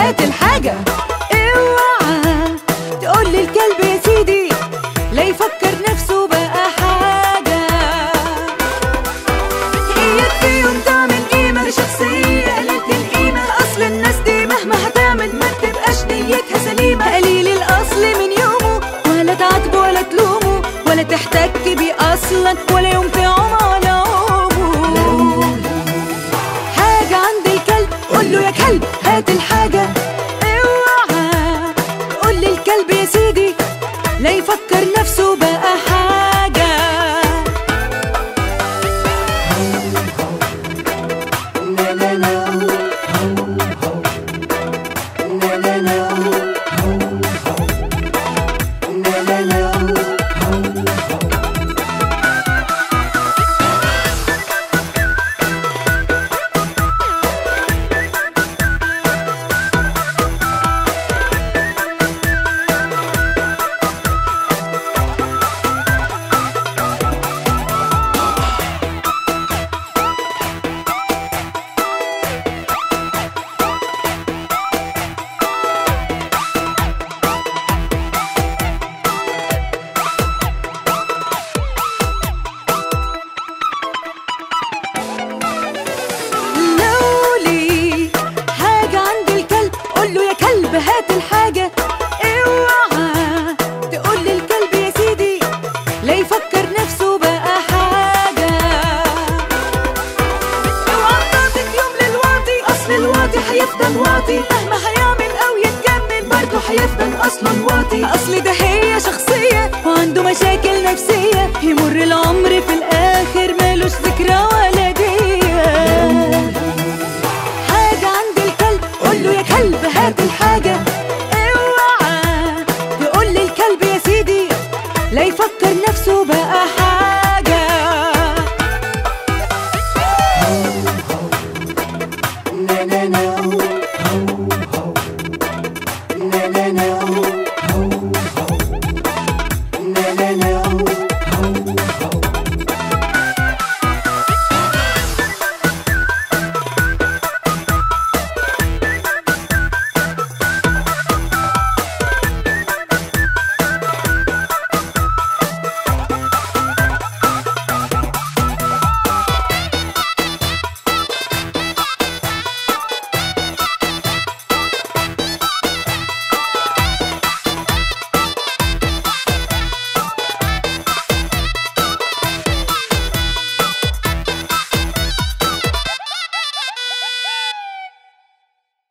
هات الحاجة اوعى تقول للكلب يا سيدي لا يفكر نفسه بقى حاجة اياك في يوم تعمل قيمة لشخصية قليلة القيمة اصل الناس دي مهما هتعمل ما بتبقاش نيتها سليمة قليل الاصل من يومه ولا تعاتبه ولا تلومه ولا تحتك بيه اصلا ولا يوم تعوم على عومه حاجة عند الكلب قول له يا كلب هات الحاجة اوعى قول للكلب يا سيدي لا يفكر نفسه بقى حاجة لولي حاجة عند الكلب قول له يا كلب هات الحاجة اوعى تقول للكلب يا سيدي لا يفكر نفسه بقى حاجة اوعى تعطيك يوم للواطي اصل الواطي هيفضل واطي مهما هيعمل او يتجنن برضه هيفضل اصلا واطي اصل ده هي شخصية وعنده مشاكل نفسية يمر العمر في الاخر مالوش ذكرى ولا